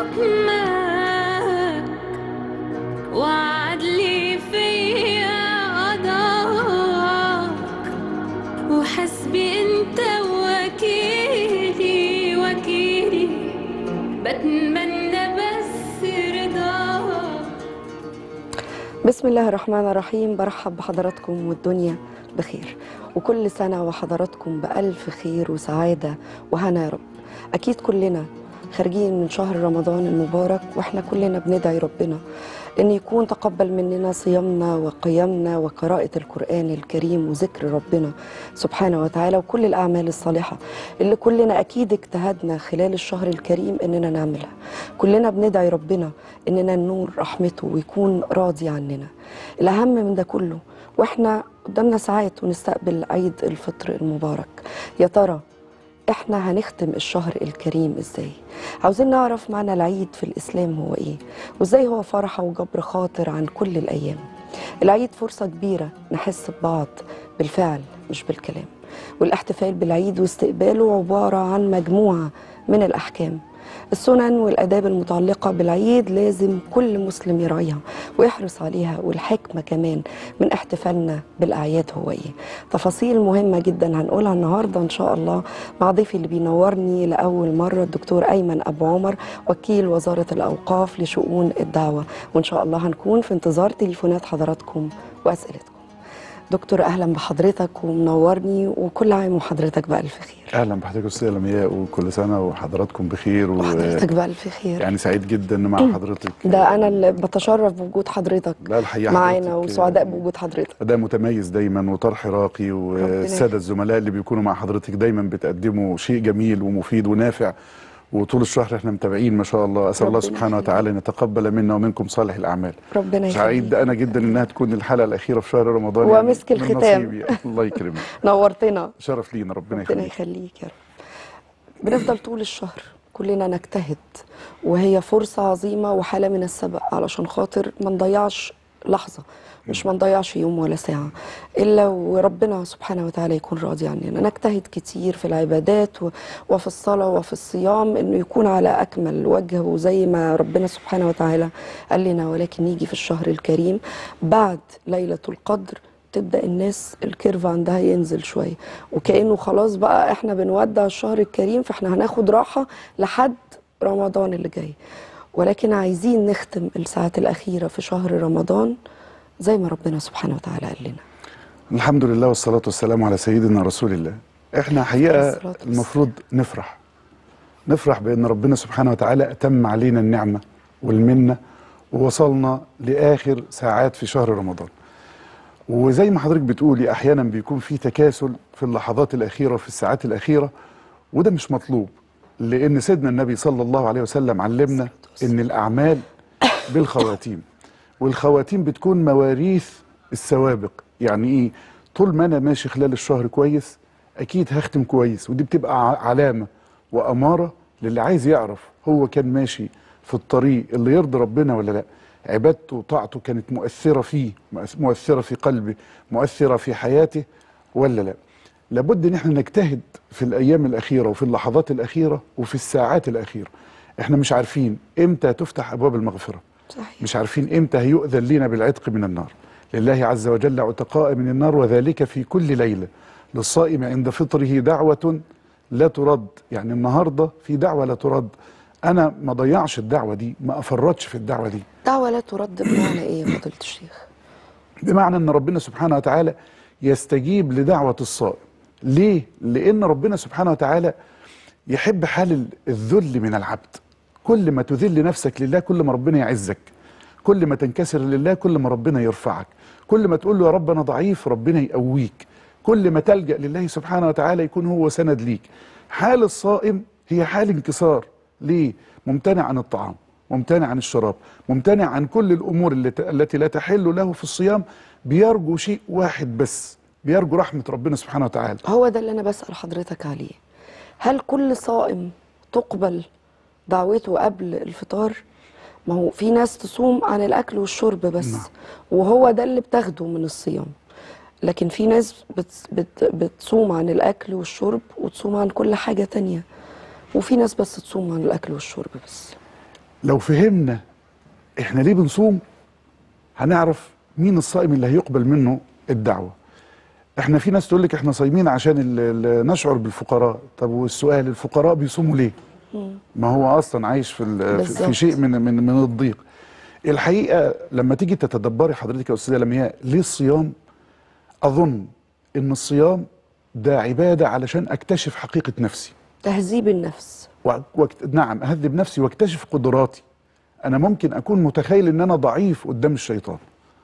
حكمك وعدلي فيا قضاك وحسبي انت وكيلي وكيلي بتمنى بس رضاك بسم الله الرحمن الرحيم برحب بحضراتكم والدنيا بخير وكل سنة وحضراتكم بألف خير وسعادة وهنا يا رب أكيد كلنا خارجين من شهر رمضان المبارك وإحنا كلنا بندعي ربنا إن يكون تقبل مننا صيامنا وقيامنا وقراءة القرآن الكريم وذكر ربنا سبحانه وتعالى وكل الأعمال الصالحة اللي كلنا أكيد اجتهدنا خلال الشهر الكريم إننا نعملها كلنا بندعي ربنا إننا ننور رحمته ويكون راضي عننا الأهم من ده كله وإحنا قدامنا ساعات ونستقبل عيد الفطر المبارك يا ترى احنا هنختم الشهر الكريم ازاي عاوزين نعرف معنى العيد في الاسلام هو ايه وازاي هو فرحه وجبر خاطر عن كل الايام العيد فرصه كبيره نحس ببعض بالفعل مش بالكلام والاحتفال بالعيد واستقباله عباره عن مجموعه من الاحكام السنن والاداب المتعلقه بالعيد لازم كل مسلم يراعيها ويحرص عليها والحكمه كمان من احتفالنا بالاعياد هو ايه تفاصيل مهمه جدا هنقولها النهارده ان شاء الله مع ضيفي اللي بينورني لاول مره الدكتور ايمن ابو عمر وكيل وزاره الاوقاف لشؤون الدعوه وان شاء الله هنكون في انتظار تليفونات حضراتكم واسئلتكم دكتور اهلا بحضرتك ومنورني وكل عام وحضرتك بالف خير اهلا بحضرتك استاذ لمياء وكل سنه وحضراتكم بخير وحضرتك بالف خير يعني سعيد جدا مع حضرتك ده انا اللي بتشرف بوجود حضرتك لا الحقيقه معانا حضرتك وسعداء بوجود حضرتك ده متميز دايما وطرح راقي والساده الزملاء اللي بيكونوا مع حضرتك دايما بتقدموا شيء جميل ومفيد ونافع وطول الشهر احنا متابعين ما شاء الله اسال الله ربنا سبحانه وتعالى ان يتقبل منا ومنكم صالح الاعمال ربنا سعيد يخليك انا جدا انها تكون الحلقه الاخيره في شهر رمضان ومسك من الختام. نصيبي. الله يكرمك نورتنا شرف لينا ربنا ربنا يخليك يخليك يا رب بنفضل طول الشهر كلنا نجتهد وهي فرصة عظيمة وحالة من السبق علشان خاطر ما نضيعش لحظة مش ما نضيعش يوم ولا ساعة إلا وربنا سبحانه وتعالى يكون راضي عننا نجتهد كتير في العبادات و- وفي الصلاة وفي الصيام إنه يكون على أكمل وجه وزي ما ربنا سبحانه وتعالى قال لنا ولكن يجي في الشهر الكريم بعد ليلة القدر تبدا الناس الكيرف عندها ينزل شويه وكانه خلاص بقى احنا بنودع الشهر الكريم فاحنا هناخد راحه لحد رمضان اللي جاي ولكن عايزين نختم الساعات الاخيره في شهر رمضان زي ما ربنا سبحانه وتعالى قال لنا الحمد لله والصلاة والسلام على سيدنا رسول الله احنا حقيقة الصلاة والسلام. المفروض نفرح نفرح بأن ربنا سبحانه وتعالى أتم علينا النعمة والمنة ووصلنا لآخر ساعات في شهر رمضان وزي ما حضرتك بتقولي أحيانا بيكون في تكاسل في اللحظات الأخيرة وفي الساعات الأخيرة وده مش مطلوب لأن سيدنا النبي صلى الله عليه وسلم علمنا أن الأعمال بالخواتيم والخواتيم بتكون مواريث السوابق يعني ايه طول ما انا ماشي خلال الشهر كويس اكيد هختم كويس ودي بتبقى ع- علامه واماره للي عايز يعرف هو كان ماشي في الطريق اللي يرضي ربنا ولا لا عبادته وطاعته كانت مؤثره فيه مؤث- مؤثره في قلبه مؤثره في حياته ولا لا لابد ان احنا نجتهد في الايام الاخيره وفي اللحظات الاخيره وفي الساعات الاخيره احنا مش عارفين امتى تفتح ابواب المغفره صحيح مش عارفين امتى هيؤذن لنا بالعتق من النار لله عز وجل عتقاء من النار وذلك في كل ليلة للصائم عند فطره دعوة لا ترد يعني النهاردة في دعوة لا ترد أنا ما ضيعش الدعوة دي ما أفرطش في الدعوة دي دعوه لا ترد بمعنى ايه يا فضيله الشيخ بمعنى أن ربنا سبحانه وتعالى يستجيب لدعوة الصائم ليه؟ لأن ربنا سبحانه وتعالى يحب حال ال- الذل من العبد كل ما تذل نفسك لله كل ما ربنا يعزك كل ما تنكسر لله كل ما ربنا يرفعك كل ما تقول له يا رب أنا ضعيف ربنا يقويك كل ما تلجأ لله سبحانه وتعالى يكون هو سند ليك حال الصائم هي حال انكسار ليه؟ ممتنع عن الطعام ممتنع عن الشراب ممتنع عن كل الأمور التي التي لا تحل له في الصيام بيرجو شيء واحد بس بيرجو رحمة ربنا سبحانه وتعالى هو ده اللي انا بسال حضرتك عليه هل كل صائم تقبل دعوته قبل الفطار ما هو في ناس تصوم عن الاكل والشرب بس نعم. وهو ده اللي بتاخده من الصيام لكن في ناس بت بت بتصوم عن الاكل والشرب وتصوم عن كل حاجه تانية وفي ناس بس تصوم عن الاكل والشرب بس لو فهمنا احنا ليه بنصوم هنعرف مين الصائم اللي هيقبل منه الدعوه احنا في ناس تقول لك احنا صايمين عشان ال- ال- نشعر بالفقراء طب والسؤال الفقراء بيصوموا ليه ما هو اصلا عايش في ال- في- بالظبط. في شيء من من من الضيق الحقيقه لما تيجي تتدبري حضرتك يا استاذه لمياء ليه الصيام اظن ان الصيام ده عباده علشان اكتشف حقيقه نفسي تهذيب النفس و... وكت... نعم اهذب نفسي واكتشف قدراتي انا ممكن اكون متخيل ان انا ضعيف قدام الشيطان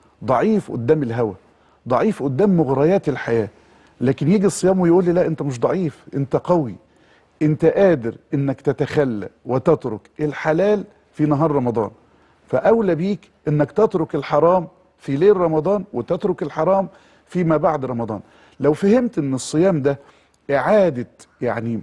ضعيف قدام الهوى ضعيف قدام مغريات الحياه لكن يجي الصيام ويقول لي لا انت مش ضعيف انت قوي انت قادر انك تتخلى وتترك الحلال في نهار رمضان فاولى بيك انك تترك الحرام في ليل رمضان وتترك الحرام فيما بعد رمضان لو فهمت ان الصيام ده اعاده يعني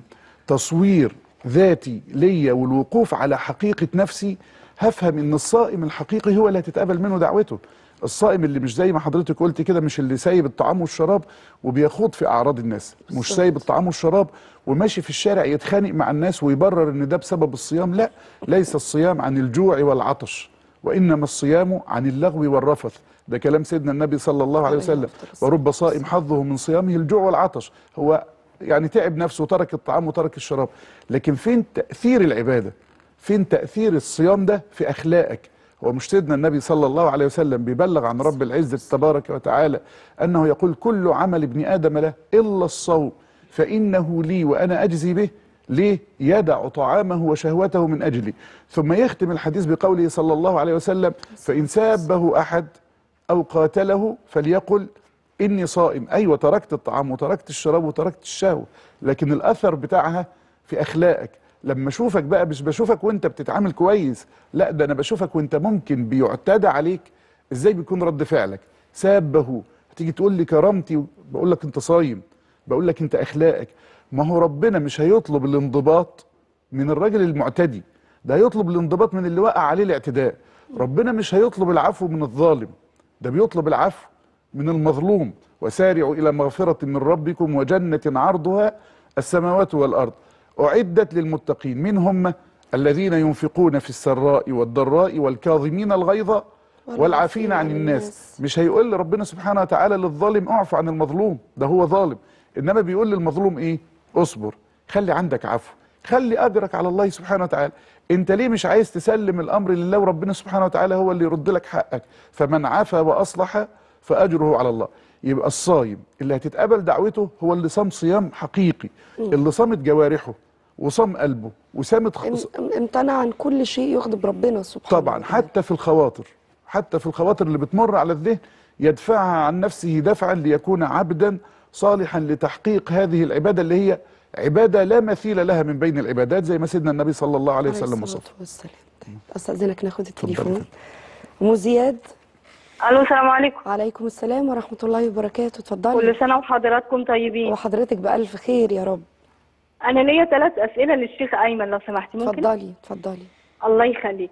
تصوير ذاتي ليا والوقوف على حقيقه نفسي هفهم ان الصائم الحقيقي هو اللي هتتقبل منه دعوته الصائم اللي مش زي ما حضرتك قلت كده مش اللي سايب الطعام والشراب وبيخوض في اعراض الناس مش بالظبط. سايب الطعام والشراب وماشي في الشارع يتخانق مع الناس ويبرر ان ده بسبب الصيام لا ليس الصيام عن الجوع والعطش وانما الصيام عن اللغو والرفث ده كلام سيدنا النبي صلى الله عليه عليه وسلم أفضل الصلاة ورب صائم حظه من صيامه الجوع والعطش هو يعني تعب نفسه وترك الطعام وترك الشراب لكن فين تأثير العبادة فين تأثير الصيام ده في أخلاقك هو مش سيدنا النبي صلى الله عليه وسلم بيبلغ عن رب العزة تبارك وتعالى أنه يقول كل عمل ابن آدم له إلا الصوم فإنه لي وأنا أجزي به ليه يدع طعامه وشهوته من أجلي ثم يختم الحديث بقوله صلى الله عليه وسلم فإن سابه أحد أو قاتله فليقل إني صائم أيوة تركت الطعام وتركت الشراب وتركت الشهوة لكن الأثر بتاعها في أخلاقك لما أشوفك بقى مش بشوفك وأنت بتتعامل كويس لا ده أنا بشوفك وأنت ممكن بيعتدى عليك إزاي بيكون رد فعلك سابه هتيجي تقول لي كرامتي بقول لك أنت صايم بقول لك أنت أخلاقك ما هو ربنا مش هيطلب الانضباط من الراجل المعتدي ده هيطلب الانضباط من اللي وقع عليه الاعتداء ربنا مش هيطلب العفو من الظالم ده بيطلب العفو من المظلوم وسارعوا إلى مغفرة من ربكم وجنة عرضها السماوات والأرض أعدت للمتقين من هم الذين ينفقون في السراء والضراء والكاظمين الغيظ والعافين عن الناس مش هيقول ربنا سبحانه وتعالى للظالم اعف عن المظلوم ده هو ظالم إنما بيقول للمظلوم إيه اصبر خلي عندك عفو خلي أجرك على الله سبحانه وتعالى انت ليه مش عايز تسلم الامر لله وربنا سبحانه وتعالى هو اللي يرد لك حقك فمن عفا واصلح فاجره على الله يبقى الصايم اللي هتتقبل دعوته هو اللي صام صيام حقيقي اللي صامت جوارحه وصام قلبه وسامت خ... ام- امتنع عن كل شيء يغضب ربنا سبحانه طبعا وتعالى. حتى في الخواطر حتى في الخواطر اللي بتمر على الذهن يدفعها عن نفسه دفعا ليكون عبدا صالحا لتحقيق هذه العباده اللي هي عباده لا مثيل لها من بين العبادات زي ما سيدنا النبي صلى الله عليه وسلم وصف الصلاة والسلام طيب استاذنك ناخد اتفضل. التليفون ام زياد الو السلام عليكم عليكم السلام ورحمه الله وبركاته اتفضلي كل سنه وحضراتكم طيبين وحضرتك بألف خير يا رب انا ليا ثلاث اسئله للشيخ ايمن لو سمحتي ممكن اتفضلي اتفضلي الله يخليك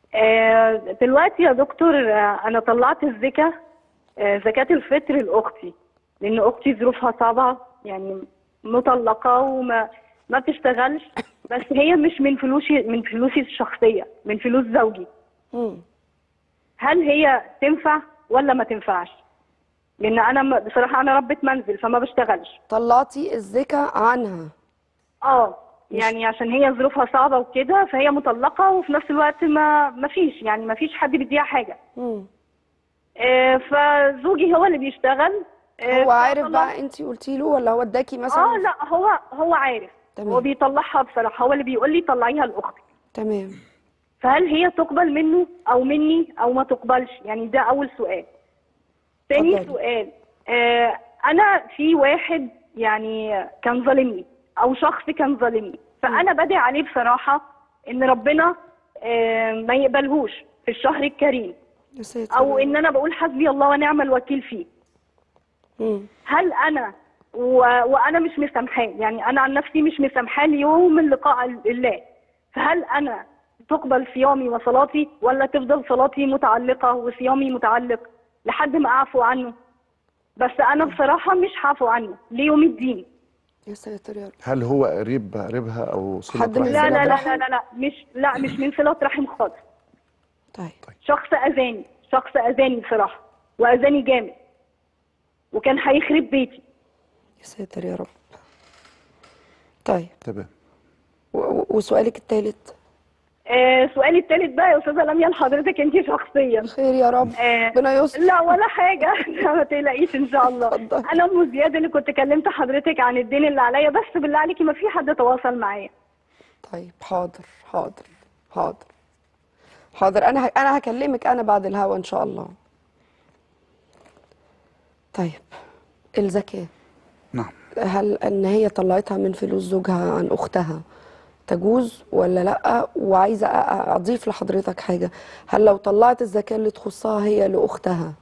آه دلوقتي يا دكتور آه انا طلعت الزكاه آه زكاه الفطر لاختي لان اختي ظروفها صعبه يعني مطلقه وما ما بتشتغلش بس هي مش من فلوسي من فلوسي الشخصيه من فلوس زوجي مم. هل هي تنفع ولا ما تنفعش لان انا م- بصراحه انا ربة منزل فما بشتغلش طلعتي الزكاة عنها اه يعني عشان هي ظروفها صعبه وكده فهي مطلقه وفي نفس الوقت ما ما فيش يعني ما فيش حد بيديها حاجه مم. آه فزوجي هو اللي بيشتغل آه هو عارف فطلع- بقى انت قلتي له ولا هو اداكي مثلا اه لا هو هو عارف تمام. هو بيطلعها بصراحه هو اللي بيقول لي طلعيها لاختك تمام فهل هي تقبل منه او مني او ما تقبلش يعني ده اول سؤال تاني اتفضلي. سؤال آه انا في واحد يعني كان ظالمني او شخص كان ظالمني فانا بدعي عليه بصراحه ان ربنا آه ما يقبلهوش في الشهر الكريم يا ساتر او يا ان انا بقول حسبي الله ونعم الوكيل فيه رب. مم. هل انا و... وانا مش مسامحاه يعني انا عن نفسي مش مسامحاه ليوم اللقاء الله فهل انا تقبل صيامي وصلاتي ولا تفضل صلاتي متعلقه وصيامي متعلق لحد ما اعفو عنه بس انا بصراحه مش هعفو عنه ليوم الدين يا ساتر يا رب هل هو قريب قريبها او صله حد من رحم؟ لا لا لا رحم؟ لا لا, لا مش لا مش من صلة رحم خالص طيب شخص اذاني شخص اذاني بصراحة واذاني جامد وكان هيخرب بيتي يا ساتر يا رب طيب تمام و- و- وسؤالك الثالث آه سؤالي الثالث بقى يا استاذه لميا لحضرتك انت شخصيا خير يا رب آه ربنا يستر لا ولا حاجه لا ما تقلقيش ان شاء الله اتفضلي. انا ام زياد اللي كنت كلمت حضرتك عن الدين اللي عليا بس بالله عليكي ما في حد تواصل معايا طيب حاضر حاضر حاضر حاضر انا ه... انا هكلمك انا بعد الهوا ان شاء الله طيب الزكاة نعم هل ان هي طلعتها من فلوس زوجها عن اختها تجوز ولا لا وعايزه أ- أ- اضيف لحضرتك حاجه هل لو طلعت الزكاه اللي تخصها هي لاختها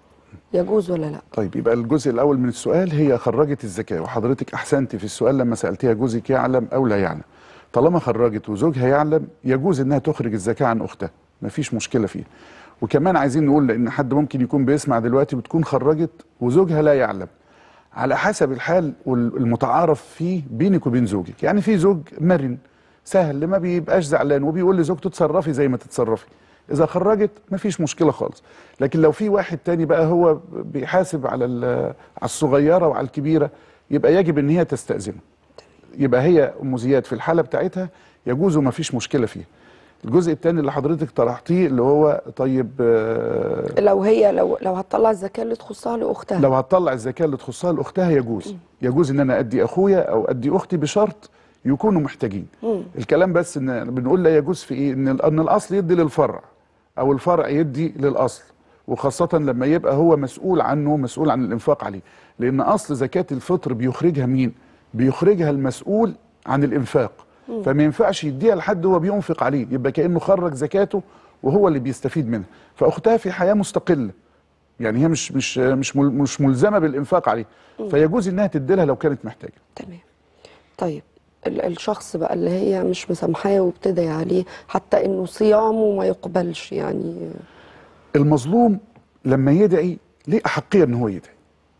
يجوز ولا لا طيب يبقى الجزء الاول من السؤال هي خرجت الزكاه وحضرتك احسنت في السؤال لما سالتيها جوزك يعلم او لا يعلم طالما خرجت وزوجها يعلم يجوز انها تخرج الزكاه عن اختها مفيش مشكله فيه وكمان عايزين نقول لان حد ممكن يكون بيسمع دلوقتي بتكون خرجت وزوجها لا يعلم على حسب الحال والمتعارف فيه بينك وبين زوجك يعني في زوج مرن سهل ما بيبقاش زعلان وبيقول لزوجته تصرفي زي ما تتصرفي اذا خرجت مفيش مشكله خالص لكن لو في واحد تاني بقى هو بيحاسب على ال- على الصغيره وعلى الكبيره يبقى يجب ان هي تستاذنه يبقى هي ام زياد في الحاله بتاعتها يجوز وما فيش مشكله فيه الجزء الثاني اللي حضرتك طرحتيه اللي هو طيب آه، لو هي لو لو هتطلع الزكاه اللي تخصها لاختها لو هتطلع الزكاه اللي تخصها لاختها يجوز يجوز ان انا ادي اخويا او ادي اختي بشرط يكونوا محتاجين الكلام بس ان بنقول لا يجوز في ايه ان ان الاصل يدي للفرع او الفرع يدي للاصل وخاصة لما يبقى هو مسؤول عنه مسؤول عن الإنفاق عليه لأن أصل زكاة الفطر بيخرجها مين؟ بيخرجها المسؤول عن الإنفاق فما ينفعش يديها لحد هو بينفق عليه يبقى كأنه خرج زكاته وهو اللي بيستفيد منها فأختها في حياة مستقلة يعني هي مش مش مش مل- مش ملزمة بالإنفاق عليه فيجوز إنها تديلها لو كانت محتاجة تمام طيب ال- الشخص بقى اللي هي مش مسامحاه وابتدى عليه حتى انه صيامه ما يقبلش يعني المظلوم لما يدعي ليه أحقية إن هو يدعي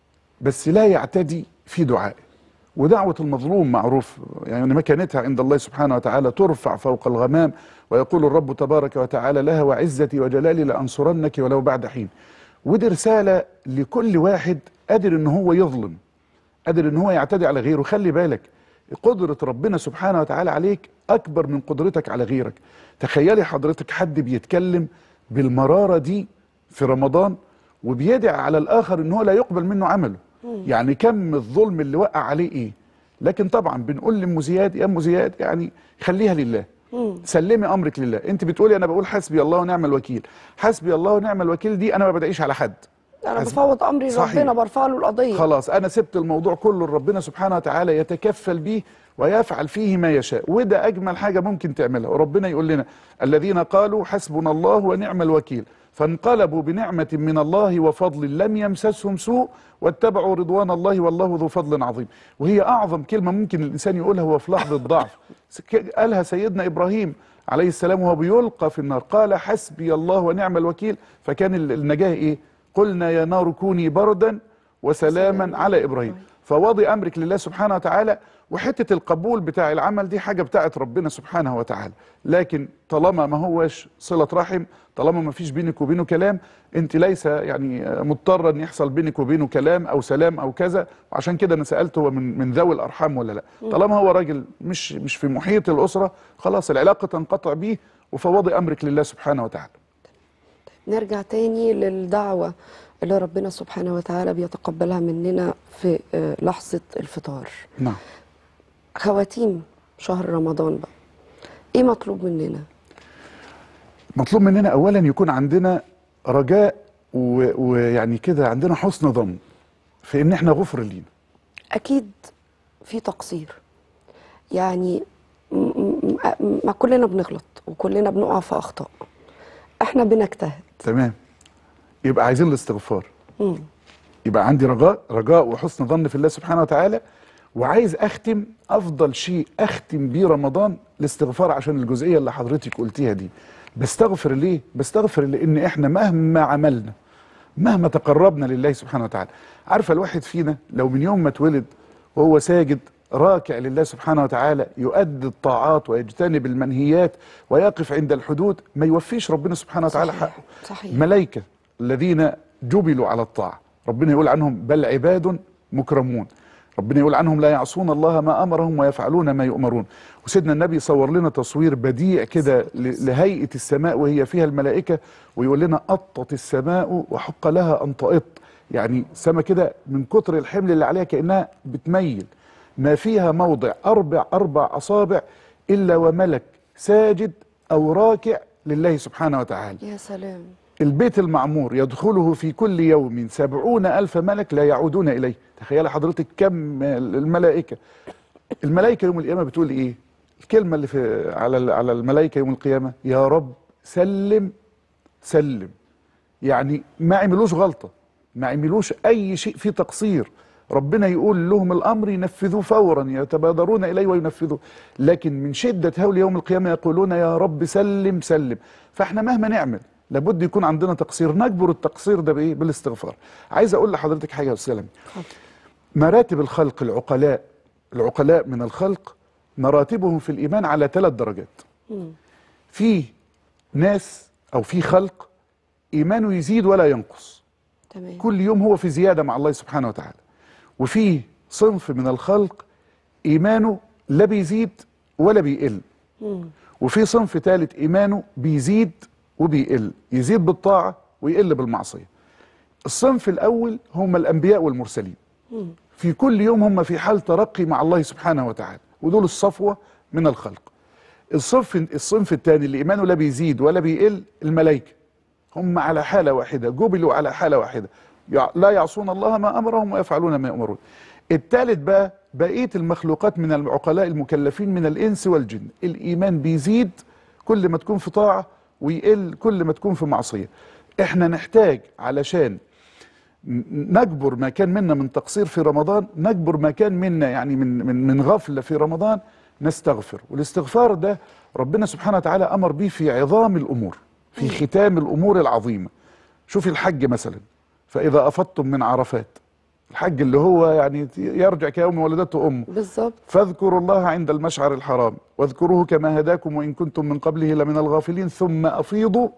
بس لا يعتدي في دعائه ودعوة المظلوم معروف يعني مكانتها عند الله سبحانه وتعالى ترفع فوق الغمام ويقول الرب تبارك وتعالى لها وعزتي وجلالي لأنصرنك ولو بعد حين ودي رسالة لكل واحد قادر إن هو يظلم قادر إن هو يعتدي على غيره خلي بالك قدرة ربنا سبحانه وتعالى عليك أكبر من قدرتك على غيرك تخيلي حضرتك حد بيتكلم بالمرارة دي في رمضان وبيدعي على الآخر إن هو لا يقبل منه عمله يعني كم الظلم اللي وقع عليه إيه لكن طبعا بنقول لأم زياد يا أم زياد يعني خليها لله سلمي امرك لله انت بتقولي انا بقول حسبي الله ونعم الوكيل حسبي الله ونعم الوكيل دي انا ما بدعيش على حد انا حسب- بفوض امري صحيح. ربنا برفع له القضيه خلاص انا سبت الموضوع كله لربنا سبحانه وتعالى يتكفل به ويفعل فيه ما يشاء وده اجمل حاجه ممكن تعملها وربنا يقول لنا الذين قالوا حسبنا الله ونعم الوكيل فانقلبوا بنعمه من الله وفضل لم يمسسهم سوء واتبعوا رضوان الله والله ذو فضل عظيم وهي اعظم كلمه ممكن الانسان يقولها هو في لحظه ضعف قالها سيدنا ابراهيم عليه السلام وهو بيلقى في النار قال حسبي الله ونعم الوكيل فكان النجاه ايه قلنا يا نار كوني بردا وسلاما على ابراهيم فواضي امرك لله سبحانه وتعالى وحته القبول بتاع العمل دي حاجه بتاعت ربنا سبحانه وتعالى لكن طالما ما هوش صله رحم طالما ما فيش بينك وبينه كلام انت ليس يعني مضطره ان يحصل بينك وبينه كلام او سلام او كذا وعشان كده انا سالت هو من من ذوي الارحام ولا لا طالما هو راجل مش مش في محيط الاسره خلاص العلاقه تنقطع بيه وفواضي امرك لله سبحانه وتعالى نرجع تاني للدعوة اللي ربنا سبحانه وتعالى بيتقبلها مننا في آه، لحظة الفطار نعم خواتيم شهر رمضان بقى ايه مطلوب مننا مطلوب مننا اولا يكون عندنا رجاء و- ويعني كده عندنا حسن ظن في ان احنا غفر لينا اكيد في تقصير يعني م- م- م- ما كلنا بنغلط وكلنا بنقع في اخطاء احنا بنجتهد تمام يبقى عايزين الاستغفار مم. يبقى عندي رجاء رجاء وحسن ظن في الله سبحانه وتعالى وعايز اختم افضل شيء اختم بيه رمضان الاستغفار عشان الجزئيه اللي حضرتك قلتيها دي بستغفر ليه بستغفر لان احنا مهما عملنا مهما تقربنا لله سبحانه وتعالى عارفه الواحد فينا لو من يوم ما اتولد وهو ساجد راكع لله سبحانه وتعالى يؤدي الطاعات ويجتنب المنهيات ويقف عند الحدود ما يوفيش ربنا سبحانه وتعالى صحيح، حقه صحيح. ملائكة الذين جبلوا على الطاعة ربنا يقول عنهم بل عباد مكرمون ربنا يقول عنهم لا يعصون الله ما أمرهم ويفعلون ما يؤمرون وسيدنا النبي صور لنا تصوير بديع كده ل- لهيئة السماء وهي فيها الملائكة ويقول لنا أطت السماء وحق لها أن تأط يعني سما كده من كتر الحمل اللي عليها كأنها بتميل ما فيها موضع أربع أربع أصابع إلا وملك ساجد أو راكع لله سبحانه وتعالى يا سلام البيت المعمور يدخله في كل يوم سبعون ألف ملك لا يعودون إليه تخيل حضرتك كم الملائكة الملائكة يوم القيامة بتقول إيه الكلمة اللي في على على الملائكة يوم القيامة يا رب سلم سلم يعني ما عملوش غلطة ما عملوش أي شيء فيه تقصير ربنا يقول لهم الأمر ينفذوه فورا يتبادرون إليه وينفذوه لكن من شدة هول يوم القيامة يقولون يا رب سلم سلم فإحنا مهما نعمل لابد يكون عندنا تقصير نجبر التقصير ده بإيه بالاستغفار عايز أقول لحضرتك حاجة يا أستاذ سلام مراتب الخلق العقلاء العقلاء من الخلق مراتبهم في الإيمان على ثلاث درجات في ناس أو في خلق إيمانه يزيد ولا ينقص تمام كل يوم هو في زيادة مع الله سبحانه وتعالى وفي صنف من الخلق إيمانه لا بيزيد ولا بيقل وفي صنف ثالث إيمانه بيزيد وبيقل يزيد بالطاعة ويقل بالمعصية الصنف الأول هم الأنبياء والمرسلين في كل يوم هم في حال ترقي مع الله سبحانه وتعالى ودول الصفوة من الخلق الصنف الصنف الثاني اللي إيمانه لا بيزيد ولا بيقل الملائكة هم على حالة واحدة جبلوا على حالة واحدة يع- لا يعصون الله ما أمرهم ويفعلون ما يؤمرون الثالث بقى بقية المخلوقات من العقلاء المكلفين من الإنس والجن الإيمان بيزيد كل ما تكون في طاعة ويقل كل ما تكون في معصية احنا نحتاج علشان ن- نجبر ما كان منا من تقصير في رمضان نجبر ما كان منا يعني من من من غفله في رمضان نستغفر والاستغفار ده ربنا سبحانه وتعالى امر به في عظام الامور في ختام الامور العظيمه شوفي الحج مثلا فاذا افضتم من عرفات الحج اللي هو يعني يرجع كيوم ولدته امه بالظبط فاذكروا الله عند المشعر الحرام واذكروه كما هداكم وان كنتم من قبله لمن الغافلين ثم افيضوا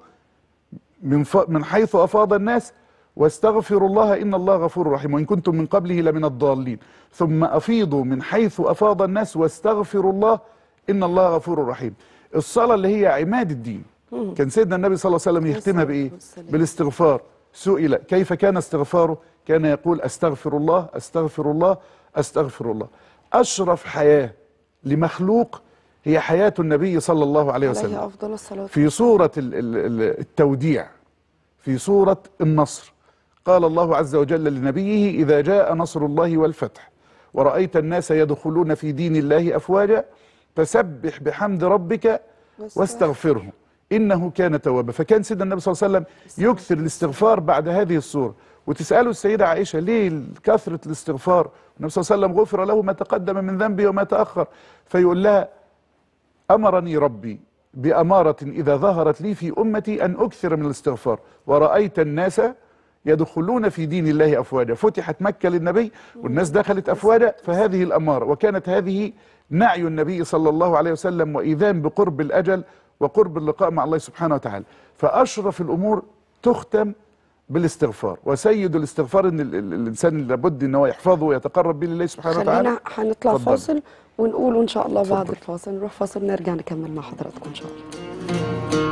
من ف... من حيث افاض الناس واستغفروا الله ان الله غفور رحيم وان كنتم من قبله لمن الضالين ثم افيضوا من حيث افاض الناس واستغفروا الله ان الله غفور رحيم الصلاه اللي هي عماد الدين كان سيدنا النبي صلى الله عليه وسلم يختمها بايه والسلام. بالاستغفار سئل كيف كان استغفاره كان يقول استغفر الله استغفر الله استغفر الله اشرف حياه لمخلوق هي حياه النبي صلى الله عليه وسلم عليه افضل الصلاه في سورة ال- ال- ال- التوديع في سورة النصر قال الله عز وجل لنبيه إذا جاء نصر الله والفتح ورأيت الناس يدخلون في دين الله أفواجا فسبح بحمد ربك واستغفره إنه كان توابا فكان سيدنا النبي صلى الله عليه وسلم يكثر الاستغفار بعد هذه السورة وتسأله السيدة عائشة ليه كثرة الاستغفار النبي صلى الله عليه وسلم غفر له ما تقدم من ذنبه وما تأخر فيقول لها أمرني ربي بأمارة إذا ظهرت لي في أمتي أن أكثر من الاستغفار ورأيت الناس يدخلون في دين الله أفواجا فتحت مكة للنبي والناس دخلت أفواجا فهذه الأمارة وكانت هذه نعي النبي صلى الله عليه وسلم وإيذان بقرب الأجل وقرب اللقاء مع الله سبحانه وتعالى فأشرف الأمور تختم بالاستغفار وسيد الاستغفار ان ال- ال- الانسان لابد ان هو يحفظه ويتقرب به لله سبحانه وتعالى خلينا هنطلع اتفضل. فاصل ونقول ان شاء الله بعد اتفضل. الفاصل نروح فاصل نرجع نكمل مع حضراتكم ان شاء الله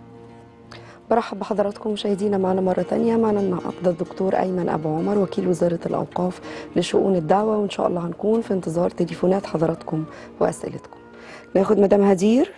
برحب بحضراتكم مشاهدينا معنا مرة تانية معنا النهارده الدكتور أيمن أبو عمر وكيل وزارة الأوقاف لشؤون الدعوة وإن شاء الله هنكون في انتظار تليفونات حضراتكم وأسئلتكم ناخد مدام هدير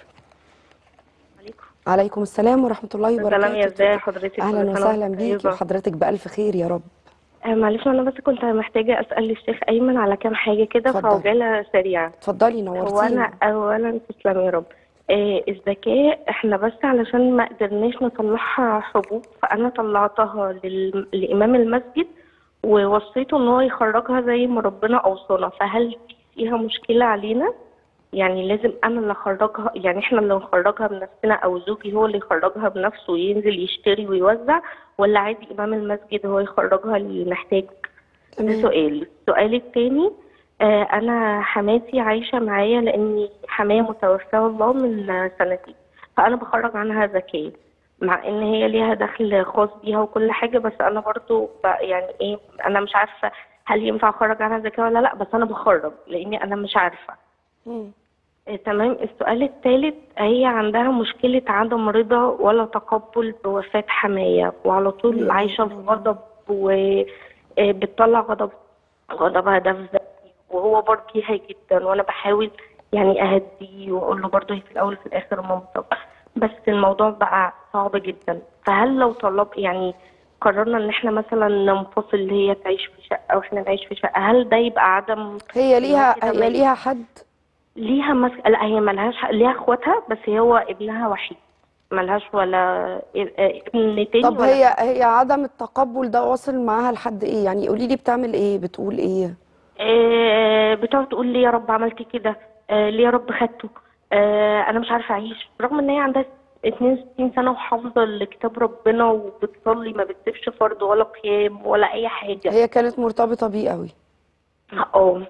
عليكم عليكم السلام ورحمة الله سلام وبركاته يا ازاي حضرتك أهلا كل سنة وسهلا وانت بيكي طيبة. وحضرتك بألف خير يا رب آه، معلش انا بس كنت محتاجه اسال الشيخ ايمن على كام حاجه كده في اتفضلي. عجاله سريعه اتفضلي هو نورتينا انا اولا تسلم يا رب آه الزكاه احنا بس علشان ما قدرناش نطلعها حبوب فانا طلعتها لل... لامام المسجد ووصيته ان هو يخرجها زي ما ربنا اوصانا فهل فيها مشكله علينا يعني لازم انا اللي اخرجها يعني احنا اللي نخرجها بنفسنا او زوجي هو اللي يخرجها بنفسه وينزل يشتري ويوزع ولا عادي امام المسجد هو يخرجها اللي محتاج ده تمام. سؤال السؤال الثاني آه، أنا حماتي عايشة معايا لأني حماية متوفاة الله من آه، سنتين فأنا بخرج عنها زكاة مع إن هي ليها دخل خاص بيها وكل حاجة بس أنا برضو ب- يعني إيه أنا مش عارفة هل ينفع أخرج عنها زكاة ولا لأ بس أنا بخرج لأني أنا مش عارفة مم. آه، تمام السؤال الثالث هي عندها مشكلة عدم رضا ولا تقبل بوفاة حماية وعلى طول عايشة في غضب وبتطلع غضب غضبها ده في ذاتي وهو برضيها جدا وانا بحاول يعني اهديه واقول له برضه هي في الاول وفي الاخر مامتك بس الموضوع بقى صعب جدا فهل لو طلب يعني قررنا ان احنا مثلا ننفصل اللي هي تعيش في شقه واحنا نعيش في شقه هل ده يبقى عدم هي ليها كده هي ما- ليها حد ليها مس... لا هي ملهاش حق- ليها اخواتها بس هو ابنها وحيد ملهاش ولا ابن تاني طب ولا هي هي عدم التقبل ده واصل معاها لحد ايه يعني قولي لي بتعمل ايه بتقول ايه آه، بتقعد تقول لي يا رب عملت كده آه، ليه يا رب خدته آه، انا مش عارفه اعيش رغم ان هي عندها 62 سنه وحافظه لكتاب ربنا وبتصلي ما بتسيبش فرض ولا قيام ولا اي حاجه هي كانت مرتبطة بيه قوي اه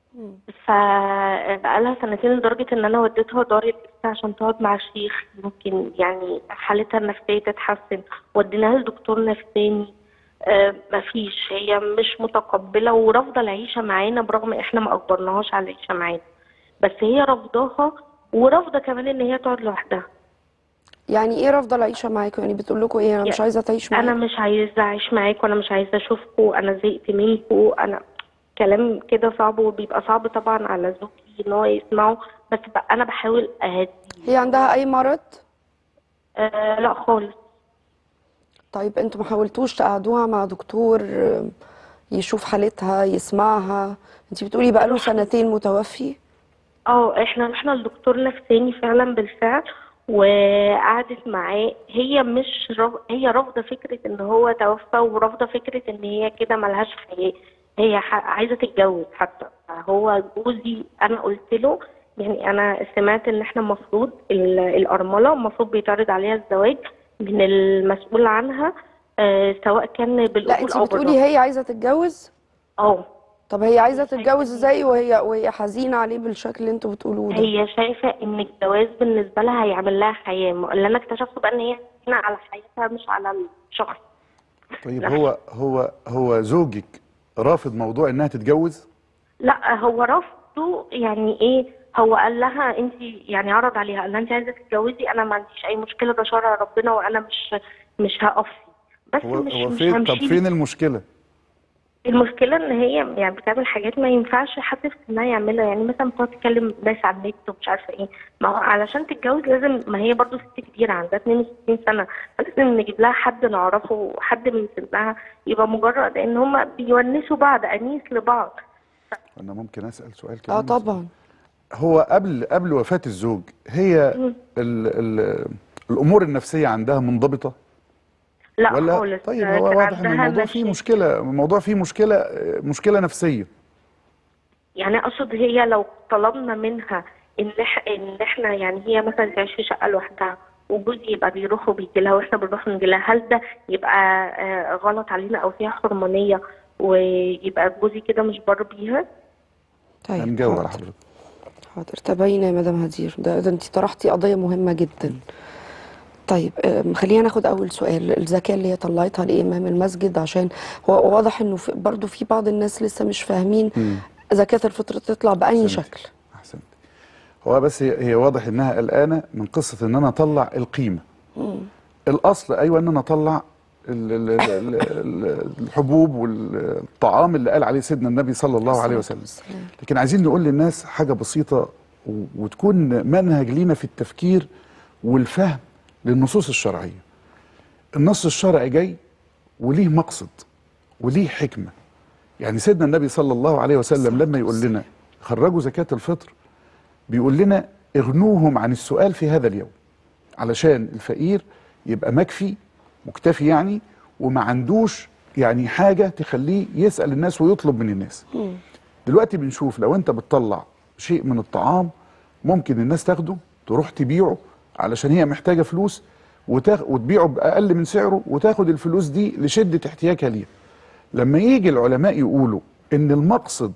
فبقالها سنتين لدرجة إن أنا وديتها دار الإفتاء عشان تقعد مع الشيخ ممكن يعني حالتها النفسية تتحسن وديناها لدكتور نفساني آه مفيش هي مش متقبلة ورافضة العيشة معانا برغم إحنا ما أجبرناهاش على العيشة معانا بس هي رافضاها ورافضة كمان إن هي تقعد لوحدها يعني ايه رافضة العيشة معاكم يعني بتقول لكم ايه انا مش يعني عايزة تعيش انا معاك مش عايزه اعيش معاكم وانا مش عايزه اشوفكم انا زهقت منكم انا كلام كده صعب وبيبقى صعب طبعا على زوجي ان هو يسمعه بس بقى انا بحاول اهديه هي عندها اي مرض آه لا خالص طيب انتوا ما حاولتوش تقعدوها مع دكتور آه، يشوف حالتها يسمعها انت بتقولي بقاله سنتين متوفي اه احنا رحنا لدكتور نفساني فعلا بالفعل وقعدت معاه هي مش رف... هي رافضه فكره ان هو توفى ورافضه فكره ان هي كده ملهاش حياه هي ح... عايزه تتجوز حتى هو جوزي انا قلت له يعني انا سمعت ان احنا المفروض ال- الارمله المفروض بيتعرض عليها الزواج من المسؤول عنها آه سواء كان لا بالقبول انت او بتقولي بالرفض هي عايزة تتجوز اه طب هي عايزة شايفة تتجوز إيه؟ ازاي وهي وهي حزينة عليه بالشكل اللي انتوا بتقولوه ده هي شايفة ان الجواز بالنسبة لها هيعمل لها حياة ما- اللي انا اكتشفته بقى ان هي هنا على حياتها مش على الشخص طيب لا. هو هو هو زوجك رافض موضوع انها تتجوز لا هو رفضه يعني ايه هو قال لها انت يعني عرض عليها قال لها انت عايزة تتجوزي انا ما عنديش اي مشكلة ده شرع ربنا وانا مش مش هقف فيه. بس هو مش هو مش فين طب همشي فين المشكله المشكلة ان هي يعني بتعمل حاجات ما ينفعش حد في سنها يعملها يعني مثلا بتقعد تكلم ناس على النت ومش عارفة ايه ما هو علشان تتجوز لازم ما هي برضو ست كبيرة عندها 62 سنة فلازم نجيب لها حد نعرفه حد من سنها يبقى مجرد ان هما بيونسوا بعض انيس لبعض انا ممكن اسال سؤال كمان اه طبعا هو قبل قبل وفاه الزوج هي ال ال الامور النفسيه عندها منضبطه لا ولا خالص طيب آه، هو كان واضح ان عندها الموضوع فيه مشاكل. مشكله الموضوع فيه مشكله آه، مشكله نفسيه يعني اقصد هي لو طلبنا منها ان إح- ان احنا يعني هي مثلا تعيش في شقه لوحدها وجوزي يبقى بيروح وبيجي لها واحنا بنروح ونجي لها هل ده يبقى آه، غلط علينا او فيها حرمانيه ويبقى جوزي كده مش بر بيها طيب هنجاوب على حاضر حضرتك حاضر تابعينا يا مدام هدير ده, ده انت طرحتي قضية مهمة جدا طيب أم، خلينا ناخد أول سؤال الزكاة اللي هي طلعتها لإمام المسجد عشان هو واضح إنه في برضه في بعض الناس لسه مش فاهمين زكاة الفطر تطلع بأي أحسنت. شكل احسنت هو بس هي هي واضح انها قلقانه من قصه ان انا اطلع القيمه الاصل ايوه ان انا اطلع ال- ال- ال- ال- الحبوب والطعام اللي قال عليه سيدنا النبي صلى الله عليه وسلم والسلام. لكن عايزين نقول للناس حاجه بسيطه و- وتكون منهج لينا في التفكير والفهم للنصوص الشرعيه النص الشرعي جاي وليه مقصد وليه حكمه يعني سيدنا النبي صلى الله عليه وسلم لما يقول لنا خرجوا زكاه الفطر بيقول لنا اغنوهم عن السؤال في هذا اليوم علشان الفقير يبقى مكفي مكتفي يعني وما عندوش يعني حاجة تخليه يسأل الناس ويطلب من الناس دلوقتي بنشوف لو انت بتطلع شيء من الطعام ممكن الناس تاخده تروح تبيعه علشان هي محتاجة فلوس وتاخ... وتبيعه بأقل من سعره وتاخد الفلوس دي لشدة احتياجها ليها لما يجي العلماء يقولوا ان المقصد